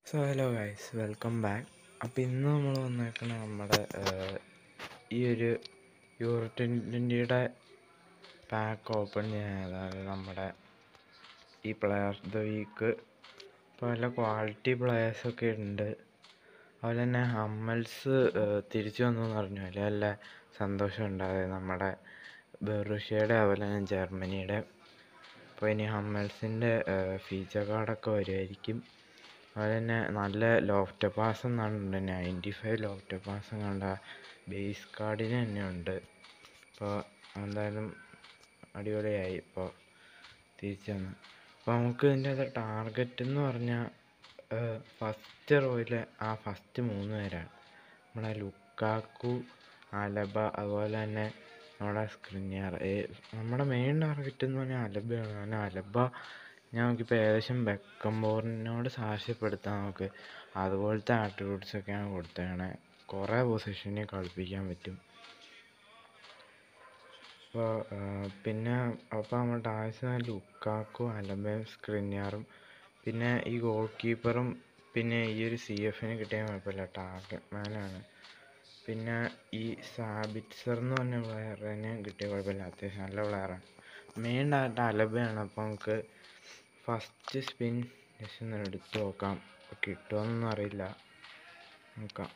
So hello guys welcome back അപ്പോൾ ഇന്ന് നമ്മൾ വന്നേക്കണ നമ്മുടെ ഏഹ്, ഈ ഒരു യൂറോ ട്വൻറ്റിയുടെ പാക്ക് ഓപ്പൺ ചെയ്യാൻ അതായത് നമ്മുടെ ഈ പ്ലെയർ ഓഫ് ദ വീക്ക് പല ക്വാളിറ്റി പ്ലെയേഴ്സൊക്കെ ഉണ്ട് അതുപോലെ തന്നെ ഹമ്മൽസ് ഏഹ്, തിരിച്ചു വന്നു എന്ന് പറഞ്ഞു അതിൽ നല്ല സന്തോഷമുണ്ട് അതായത് നമ്മുടെ ബെറുഷ്യയുടെ അതുപോലെ തന്നെ ജർമ്മനിയുടെ അപ്പോൾ ഇനി ഹമ്മൽസിൻ്റെ ഫീച്ചർ കാർഡൊക്കെ വരുമായിരിക്കും അതുപോലെ തന്നെ നല്ല ലോഫ്റ്റ് പാസ് എന്നാണ് നയൻറ്റി ഫൈവ് ലോഫ്റ്റ് പാസ് കണ്ട ബേസ് കാർഡിന് തന്നെ ഉണ്ട് അപ്പോൾ എന്തായാലും അടിപൊളിയായി ഇപ്പോൾ തിരിച്ചു വന്നു അപ്പോൾ നമുക്ക് ഇതിൻ്റെ അത് ടാർഗറ്റ് എന്ന് പറഞ്ഞാൽ ഫസ്റ്റ് റോയിലെ ആ ഫസ്റ്റ് മൂന്ന് പേരാണ് നമ്മുടെ ലുക്കാക്കു അലബ അതുപോലെ തന്നെ നമ്മുടെ സ്ക്രിഞ്ഞർ നമ്മുടെ മെയിൻ ടാർഗറ്റ് എന്ന് പറഞ്ഞാൽ അലബയാണ് കാരണം അലബ ഞാൻ നോക്കിയപ്പോൾ ഏകദേശം ബെക്കംബോറിനോട് സാക്ഷ്യപ്പെടുത്താൻ നമുക്ക് അതുപോലത്തെ ആട്രിബ്യൂട്ട്സ് ഒക്കെയാണ് കൊടുത്തേക്കണേ കുറേ പൊസിഷനിൽ കളിപ്പിക്കാൻ പറ്റും അപ്പോൾ പിന്നെ അപ്പോൾ നമ്മുടെ ആവശ്യം ലുക്കാക്കും അലബയും സ്ക്രിഞ്ഞാറും പിന്നെ ഈ ഗോൾ കീപ്പറും പിന്നെ ഈ ഒരു സി എഫിന് കിട്ടിയാൽ കുഴപ്പമില്ല ടാർഗറ്റ് മാനാണ് പിന്നെ ഈ സാബിറ്റ്സർ എന്ന് പറഞ്ഞ പ്ലെയറിന് കിട്ടിയ കുഴപ്പമില്ല അത്യാവശ്യം നല്ല പ്ലെയറാണ് മെയിൻ ഡാറ്റ അലബയാണ് അപ്പോൾ നമുക്ക് ഫസ്റ്റ് സ്പിൻ ജസ്റ്റ് ഒന്ന് എടുത്ത് നോക്കാം കിട്ടുമോന്നൊന്നും അറിയില്ല നോക്കാം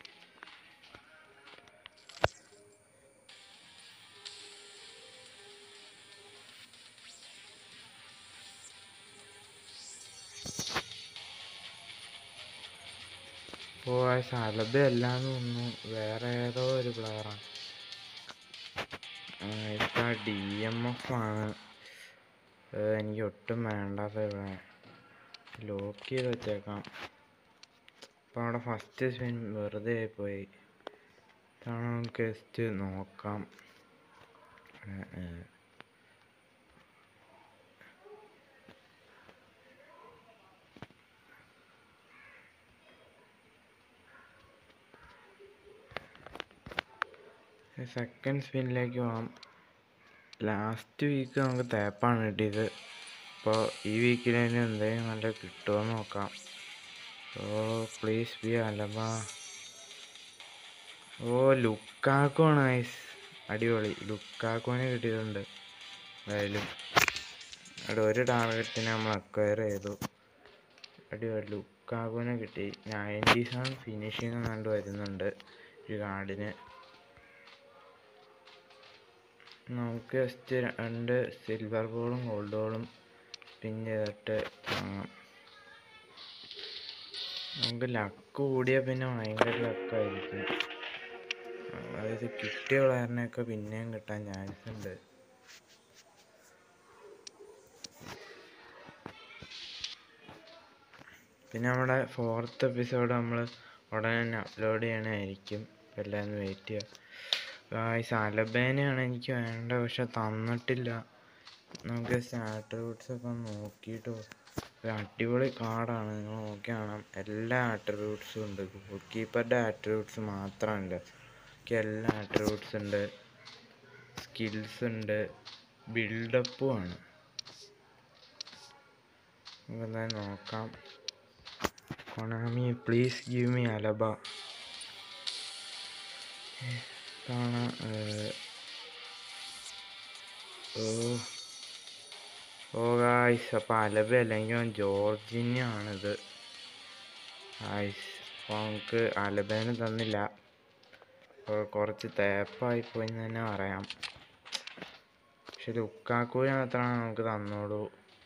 ഓ ആ സലബ അല്ലാന്ന് തോന്നുന്നു വേറെ ഏതോ ഒരു പ്ലെയറാണ് ഇപ്പം ഡി എം എഫ് ആണ് ഏഹ് എനിക്ക് ഒട്ടും വേണ്ടാത്ത ഇവിടെ ലോക്ക് ചെയ്ത് വെച്ചേക്കാം അപ്പോൾ അവിടെ ഫസ്റ്റ് സ്പിൻ വെറുതെ ആയിപ്പോയി ഇതാണ് നമുക്ക് ജസ്റ്റ് നോക്കാം ഏഹ്, ഏഹ്. സെക്കൻഡ് സ്പിന്നിലേക്ക് പോകാം ലാസ്റ്റ് വീക്ക് നമുക്ക് തേപ്പാണ് കിട്ടിയത് അപ്പോൾ ഈ വീക്കിൽ തന്നെ എന്തെങ്കിലും നല്ല കിട്ടുമോ എന്ന് നോക്കാം oh please be Alaba oh Lukaku nice അടിപൊളി ലുക്കാക്കോനെ കിട്ടിയിട്ടുണ്ട് എന്തായാലും അവിടെ ഒരു ടാർഗറ്റിനെ നമ്മൾ അക്വയർ ചെയ്തു അടിപൊളി ലുക്കാക്കോനെ കിട്ടി നയൻറ്റി സെവൻ ഫിനിഷിങ് കണ്ട് വരുന്നുണ്ട് ഒരു കാർഡിന് നമുക്ക് ജസ്റ്റ് രണ്ട് സിൽവർ ബോളും ഗോൾഡ് ബോളും സ്പിൻ ചെയ്തിട്ട് വാങ്ങാം നമുക്ക് ലക്ക് കൂടിയാൽ പിന്നെ ഭയങ്കര ലക്കായിരിക്കും അതായത് കിട്ടിയ പ്ലെയറിനെയൊക്കെ പിന്നെയും കിട്ടാൻ ചാൻസ് ഉണ്ട് പിന്നെ നമ്മുടെ ഫോർത്ത് എപ്പിസോഡ് നമ്മൾ ഉടനെ തന്നെ അപ്ലോഡ് ചെയ്യണമായിരിക്കും എല്ലാവരും വെയിറ്റ് ചെയ്യുക ഗായ്സ് അലബേനയാണ് എനിക്ക് വേണ്ടത് പക്ഷെ തന്നിട്ടില്ല നമുക്ക് ആട്രിബ്യൂട്ട്സ് ഒക്കെ ഒന്ന് നോക്കിയിട്ട് ഒരു അടിപൊളി കാർഡാണ് നിങ്ങൾ നോക്കി കാണാം എല്ലാ ആട്രിബ്യൂട്ട്സും ഉണ്ട് ഗോൾ കീപ്പറുടെ ആട്രിബ്യൂട്ട്സ് മാത്രമല്ല ബാക്കി എല്ലാ ആട്രിബ്യൂട്ട്സ് ഉണ്ട് സ്കിൽസ് ഉണ്ട് ബിൽഡപ്പും ആണ് നമുക്ക് എന്തായാലും നോക്കാം Konami please give me Alaba ഇതാണ് ഓ ഓ ഗായ്സ് അപ്പോൾ അലബ അല്ലെങ്കിൽ ജോർജിനാണിത് ഗായ്സ് അപ്പോൾ നമുക്ക് അലബേനെ തന്നില്ല അപ്പോൾ കുറച്ച് തേപ്പായിപ്പോയി എന്ന് തന്നെ പറയാം പക്ഷെ ലുക്കാക്കൂനെ മാത്രമാണ് നമുക്ക് തന്നോളൂ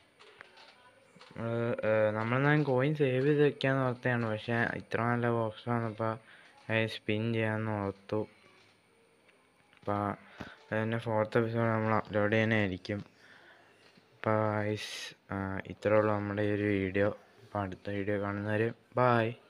നമ്മൾ ഞാൻ കോയിൻ സേവ് ചെയ്ത് വെക്കാന്ന് ഓർത്താണ് പക്ഷെ ഇത്ര നല്ല ബോക്സ് വന്നപ്പോൾ സ്പിൻ ചെയ്യാമെന്ന് ഓർത്തു അപ്പോൾ അതിൻ്റെ ഫോർത്ത് എപ്പിസോഡ് നമ്മൾ അപ്ലോഡ് ചെയ്യാനായിരിക്കും അപ്പോൾ ഇത്രേ ഉള്ളൂ നമ്മുടെ ഈ ഒരു വീഡിയോ അപ്പോൾ അടുത്ത വീഡിയോ കാണുന്നവർ ബായ്